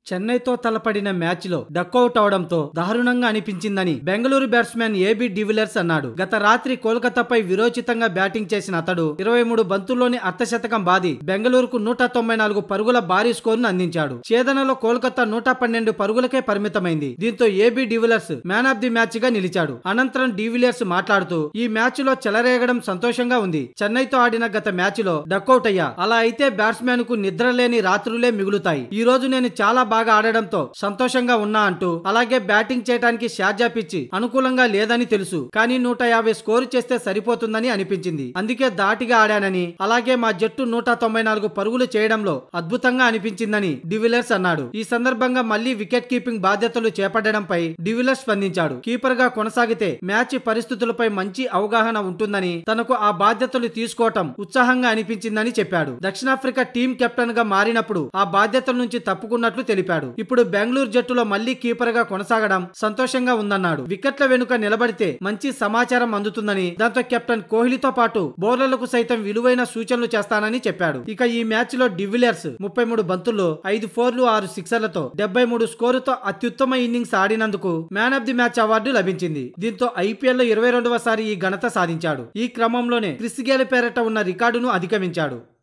చెన్నైతో తలపడిన match లో duck out అవడంతో దారుణంగా అనిపించిందని బెంగళూరు బ్యాట్స్మెన్ ఏబీ డివిలియర్స్ అన్నాడు గత రాత్రి కోల్కతాపై విరోచితంగా బ్యాటింగ్ చేసిన అతడు ఇరవై మూడు బంతుల్లోని అర్ధశతకం బాది బెంగళూరుకు నూట తొంభై నాలుగు పరుగుల భారీ స్కోరును అందించాడు ఛేదనలో కోల్కతా నూట పన్నెండు పరుగులకే పరిమితమైంది దీంతో AB de Villiers man of the match గా నిలిచాడు అనంతరం డివిలియర్స్ మాట్లాడుతూ ఈ మ్యాచ్ లో చెలరేగడం సంతోషంగా ఉంది చెన్నైతో ఆడిన గత మ్యాచ్ లో డక్అవుట్ అయ్యా అలా అయితే బ్యాట్స్మెన్ కు నిద్ర లేని రాత్రులే మిగులుతాయి ఈ రోజు నేను చాలా బాగా ఆడడంతో సంతోషంగా ఉన్నా అంటూ అలాగే బ్యాటింగ్ చేయడానికి షార్జా పిచ్చి అనుకూలంగా లేదని తెలుసు కానీ నూట యాభై స్కోరు చేస్తే సరిపోతుందని అనిపించింది అందుకే దాటిగా ఆడానని అలాగే మా జట్టు నూట తొంభై నాలుగు పరుగులు చేయడంలో అద్భుతంగా అనిపించిందని డివిలియర్స్ అన్నాడు ఈ సందర్భంగా మళ్లీ వికెట్ కీపింగ్ బాధ్యతలు చేపట్టడంపై డివిలియర్స్ స్పందించాడు కీపర్ గా కొనసాగితే మ్యాచ్ పరిస్థితులపై మంచి అవగాహన ఉంటుందని తనకు ఆ బాధ్యతలు తీసుకోవటం ఉత్సాహంగా అనిపించిందని చెప్పాడు దక్షిణాఫ్రికా టీం కెప్టెన్ గా మారినప్పుడు ఆ బాధ్యతల నుంచి తప్పుకున్నట్లు తెలిపాడు ఇప్పుడు బెంగళూరు జట్టులో మళ్లీ కీపర్ గా కొనసాగడం సంతోషంగా ఉందన్నాడు వికెట్ల వెనుక నిలబడితే మంచి సమాచారం అందుతుందని దాంతో కెప్టెన్ కోహ్లీతో పాటు బౌలర్లకు సైతం విలువైన సూచనలు చేస్తానని చెప్పాడు ఇక ఈ మ్యాచ్ లో డివిలియర్స్ ముప్పై మూడు బంతుల్లో ఐదు ఫోర్లు ఆరు సిక్సర్లతో డెబ్బై మూడు స్కోరుతో అత్యుత్తమ ఇన్నింగ్స్ ఆడినందుకు man of the match award లభించింది దీంతో ఐపీఎల్ లో ఇరవై రెండవ సారి ఈ ఘనత సాధించాడు ఈ క్రమంలోనే క్రిస్ గేల్ పేరట ఉన్న రికార్డును అధిగమించాడు